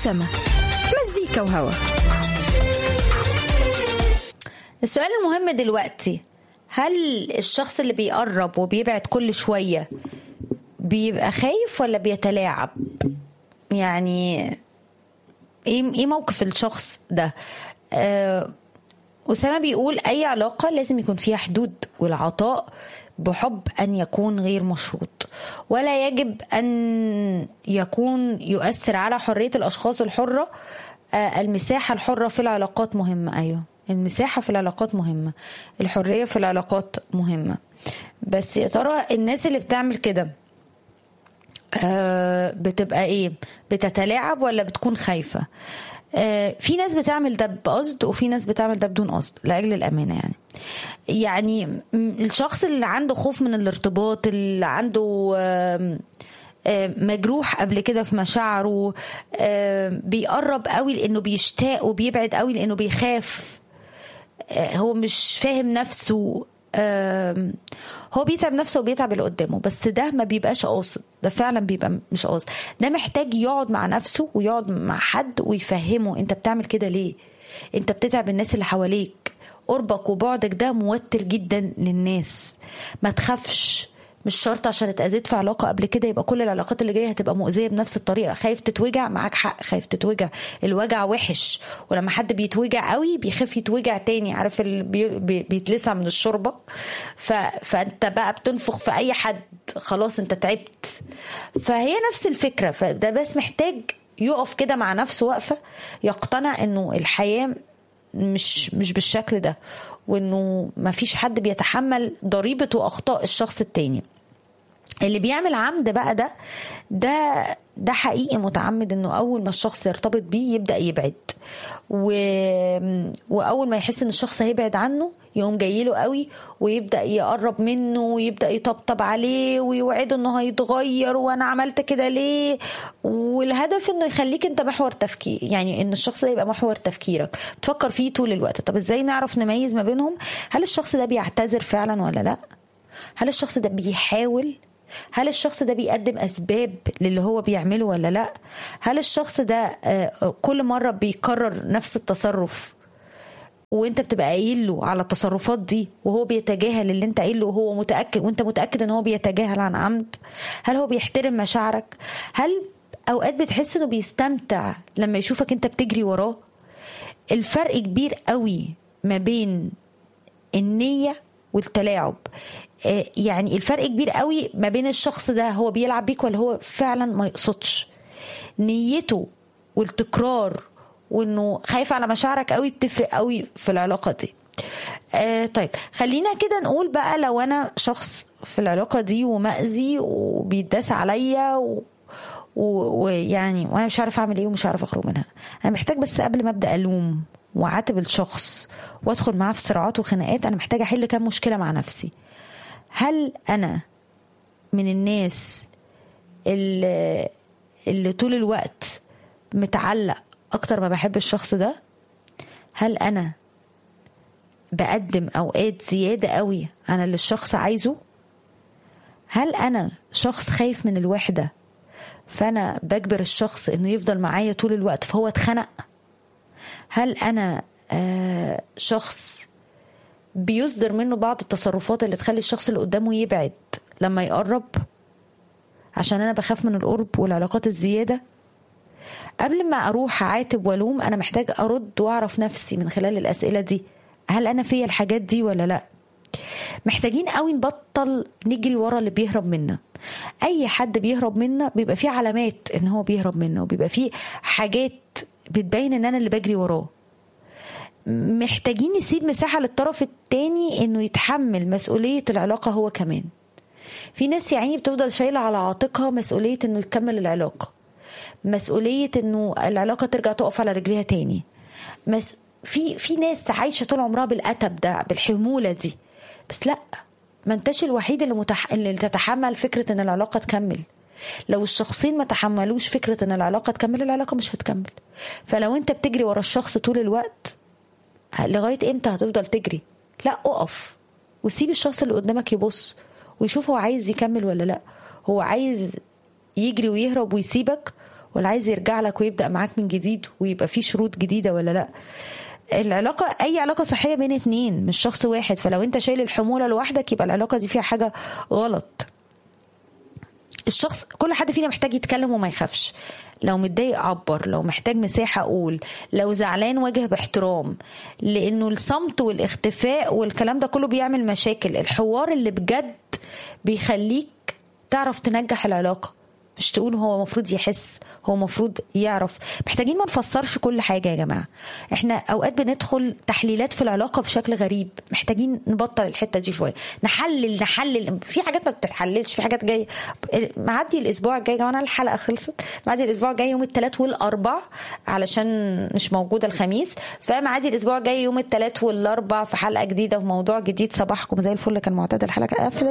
وسما مزيكا وهوا السؤال المهم دلوقتي هل الشخص اللي بيقرب وبيبعد كل شوية بيبقى خايف ولا بيتلاعب يعني ايه ايه موقف الشخص ده آه أسامة بيقول أي علاقة لازم يكون فيها حدود والعطاء بحب أن يكون غير مشروط ولا يجب أن يكون يؤثر على حرية الأشخاص الحرة آه المساحة الحرة في العلاقات مهمة أيوه المساحة في العلاقات مهمة الحرية في العلاقات مهمة بس يا ترى الناس اللي بتعمل كده آه بتبقى ايه بتتلاعب ولا بتكون خايفة آه في ناس بتعمل ده بقصد وفي ناس بتعمل ده بدون قصد لاجل الامانه يعني يعني الشخص اللي عنده خوف من الارتباط اللي عنده آه مجروح قبل كده في مشاعره بيقرب قوي لانه بيشتاق وبيبعد قوي لانه بيخاف هو مش فاهم نفسه هو بيتعب نفسه وبيتعب اللي قدامه بس ده ما بيبقاش قاصد ده فعلا بيبقى مش قاصد ده محتاج يقعد مع نفسه ويقعد مع حد ويفهمه انت بتعمل كده ليه انت بتتعب الناس اللي حواليك قربك وبعدك ده موتر جدا للناس ما تخافش مش شرط عشان اتأذيت في علاقة قبل كده يبقى كل العلاقات اللي جاية هتبقى مؤذية بنفس الطريقة خايف تتوجع معاك حق خايف تتوجع الوجع وحش ولما حد بيتوجع قوي بيخاف يتوجع تاني عارف اللي بي... بي... بيتلسع من الشوربة ف... فانت بقى بتنفخ في اي حد خلاص انت تعبت فهي نفس الفكرة فده بس محتاج يقف كده مع نفسه وقفة يقتنع انه الحياة مش مش بالشكل ده وانه ما فيش حد بيتحمل ضريبه واخطاء الشخص التاني اللي بيعمل عمد بقى ده ده ده حقيقي متعمد انه اول ما الشخص يرتبط بيه يبدا يبعد و... واول ما يحس ان الشخص هيبعد عنه يقوم جاي له قوي ويبدا يقرب منه ويبدا يطبطب عليه ويوعده انه هيتغير وانا عملت كده ليه والهدف انه يخليك انت محور تفكير يعني ان الشخص ده يبقى محور تفكيرك بتفكر فيه طول الوقت طب ازاي نعرف نميز ما بينهم هل الشخص ده بيعتذر فعلا ولا لا هل الشخص ده بيحاول هل الشخص ده بيقدم اسباب للي هو بيعمله ولا لا هل الشخص ده كل مره بيكرر نفس التصرف وانت بتبقى قايل له على التصرفات دي وهو بيتجاهل اللي انت قايل له وهو متاكد وانت متاكد ان هو بيتجاهل عن عمد هل هو بيحترم مشاعرك هل اوقات بتحس انه بيستمتع لما يشوفك انت بتجري وراه الفرق كبير قوي ما بين النيه والتلاعب يعني الفرق كبير قوي ما بين الشخص ده هو بيلعب بيك ولا هو فعلا ما يقصدش نيته والتكرار وانه خايف على مشاعرك قوي بتفرق قوي في العلاقه دي آه طيب خلينا كده نقول بقى لو انا شخص في العلاقه دي ومأذي وبيتداس عليا ويعني وانا مش عارف اعمل ايه ومش عارف اخرج منها انا محتاج بس قبل ما ابدا الوم وعاتب الشخص وادخل معاه في صراعات وخناقات انا محتاجه احل كام مشكله مع نفسي هل انا من الناس اللي, اللي طول الوقت متعلق اكتر ما بحب الشخص ده هل انا بقدم اوقات زياده قوي عن اللي الشخص عايزه هل انا شخص خايف من الوحده فانا بجبر الشخص انه يفضل معايا طول الوقت فهو اتخنق هل انا آه شخص بيصدر منه بعض التصرفات اللي تخلي الشخص اللي قدامه يبعد لما يقرب عشان انا بخاف من القرب والعلاقات الزياده قبل ما اروح اعاتب والوم انا محتاج ارد واعرف نفسي من خلال الاسئله دي هل انا فيا الحاجات دي ولا لا محتاجين قوي نبطل نجري ورا اللي بيهرب منا اي حد بيهرب منا بيبقى فيه علامات ان هو بيهرب منا وبيبقى فيه حاجات بتبين ان انا اللي بجري وراه محتاجين نسيب مساحه للطرف التاني انه يتحمل مسؤوليه العلاقه هو كمان في ناس يعني بتفضل شايله على عاتقها مسؤوليه انه يكمل العلاقه مسؤوليه انه العلاقه ترجع تقف على رجليها تاني مس... في في ناس عايشه طول عمرها بالاتب ده بالحموله دي بس لا ما انتش الوحيد اللي, متح... اللي تتحمل فكره ان العلاقه تكمل لو الشخصين ما تحملوش فكره ان العلاقه تكمل العلاقه مش هتكمل فلو انت بتجري ورا الشخص طول الوقت لغايه امتى هتفضل تجري لا اقف وسيب الشخص اللي قدامك يبص ويشوف هو عايز يكمل ولا لا هو عايز يجري ويهرب ويسيبك ولا عايز يرجع لك ويبدا معاك من جديد ويبقى في شروط جديده ولا لا العلاقة أي علاقة صحية بين اتنين مش شخص واحد فلو أنت شايل الحمولة لوحدك يبقى العلاقة دي فيها حاجة غلط الشخص كل حد فينا محتاج يتكلم وما يخافش لو متضايق عبر لو محتاج مساحة أقول لو زعلان واجه باحترام لأنه الصمت والاختفاء والكلام ده كله بيعمل مشاكل الحوار اللي بجد بيخليك تعرف تنجح العلاقة مش تقول هو المفروض يحس هو المفروض يعرف محتاجين ما نفسرش كل حاجه يا جماعه احنا اوقات بندخل تحليلات في العلاقه بشكل غريب محتاجين نبطل الحته دي شويه نحلل نحلل في حاجات ما بتتحللش في حاجات جايه معدي الاسبوع الجاي يا جماعه الحلقه خلصت معدي الاسبوع الجاي يوم الثلاث والاربع علشان مش موجوده الخميس فمعدي الاسبوع الجاي يوم الثلاث والاربع في حلقه جديده وموضوع جديد صباحكم زي الفل كان معتاد الحلقه قفلت